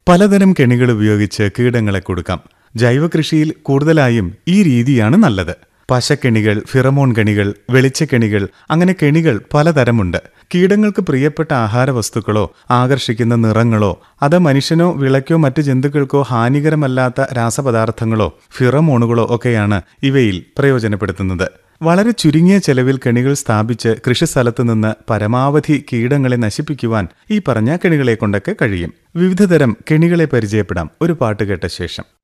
പലതരം കെണികൾ ഉപയോഗിച്ച് കീടങ്ങളെ കൊടുക്കാം ജൈവകൃഷിയിൽ കൂടുതലായും ഈ രീതിയാണ് നല്ലത് പശക്കെണികൾ ഫിറമോൺ കെണികൾ വെളിച്ചക്കെണികൾ അങ്ങനെ കെണികൾ പലതരമുണ്ട് കീടങ്ങൾക്ക് പ്രിയപ്പെട്ട ആഹാരവസ്തുക്കളോ ആകർഷിക്കുന്ന നിറങ്ങളോ അത് മനുഷ്യനോ വിളയ്ക്കോ മറ്റ് ജന്തുക്കൾക്കോ ഹാനികരമല്ലാത്ത രാസപദാർത്ഥങ്ങളോ ഫിറമോണുകളോ ഒക്കെയാണ് ഇവയിൽ പ്രയോജനപ്പെടുത്തുന്നത് വളരെ ചുരുങ്ങിയ ചെലവിൽ കെണികൾ സ്ഥാപിച്ച് കൃഷിസ്ഥലത്ത് നിന്ന് പരമാവധി കീടങ്ങളെ നശിപ്പിക്കുവാൻ ഈ പറഞ്ഞ കെണികളെ കൊണ്ടൊക്കെ കഴിയും വിവിധതരം കെണികളെ പരിചയപ്പെടാം ഒരു പാട്ട് കേട്ട ശേഷം